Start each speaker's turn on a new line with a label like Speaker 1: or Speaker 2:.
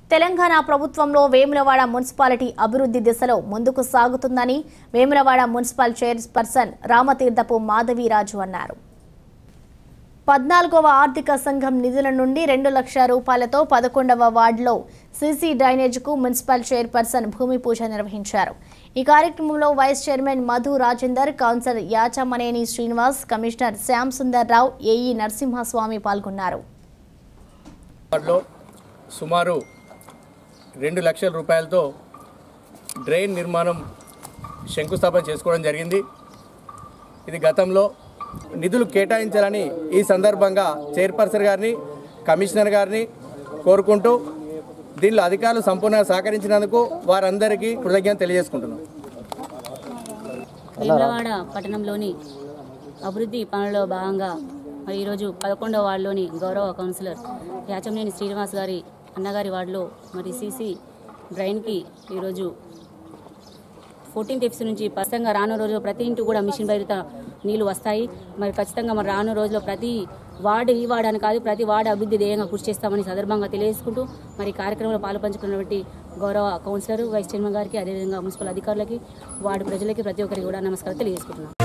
Speaker 1: తెలంగాణ ప్రభుత్వంలో వేములవాడ మున్సిపాలిటీ అభివృద్ధి దిశలో ముందుకు సాగుతుందని వేములవాడ మున్సిపల్ చైర్పర్సన్ రామతీర్థపు మాధవీరాజు అన్నారు పద్నాలుగవ ఆర్థిక సంఘం నిధుల నుండి రెండు లక్షల రూపాయలతో పదకొండవ వార్డులో సీసీ డ్రైనేజ్కు మున్సిపల్ చైర్పర్సన్ భూమి పూజ నిర్వహించారు ఈ కార్యక్రమంలో vice chairman Madhu Rajender councillor Yachamaneni Srinivas commissioner Shyam Sundar Rao AE Narasimhaswamy పాల్గొన్నారు
Speaker 2: వార్డులో సుమారు రెండు లక్షల రూపాయలతో డ్రైన్ నిర్మాణం శంకుస్థాపన చేసుకోవడం జరిగింది ఇది గతంలో నిధులు కేటాయించాలని ఈ సందర్భంగా చైర్పర్సన్ గారిని కమిషనర్ గారిని కోరుకుంటూ దీనిలో అధికారులు సంపూర్ణంగా సహకరించినందుకు వారందరికీ కృతజ్ఞత తెలియజేసుకుంటున్నాం
Speaker 3: వేములవాడ పట్టణంలోని అభివృద్ధి పనుల్లో భాగంగా మరి ఈరోజు పదకొండవ వార్డులోని గౌరవ కౌన్సిలర్ యాచమనేని శ్రీనివాస్ గారి అన్నగారి వార్డులో మరి సీసీ డ్రైన్కి ఈరోజు ఫోర్టీన్త్ ఎఫ్స్ నుంచి ఖచ్చితంగా రాను రోజుల్లో ప్రతి ఇంటి కూడా మిషన్ బయట నీళ్లు వస్తాయి మరి ఖచ్చితంగా మరి రాను రోజుల్లో ప్రతి వార్డు ఈ వార్డు అని కాదు ప్రతి వార్డు అభివృద్ధి ధ్యేయంగా కృషి చేస్తామని సందర్భంగా తెలియజేసుకుంటూ మరి ఈ కార్యక్రమంలో పాల్పంచుకున్నటువంటి గౌరవ కౌన్సిలర్ వైస్ చైర్మన్ గారికి అదేవిధంగా మున్సిపల్ అధికారులకి వార్డు ప్రజలకి ప్రతి ఒక్కరికి కూడా నమస్కారం తెలియజేసుకుంటున్నాను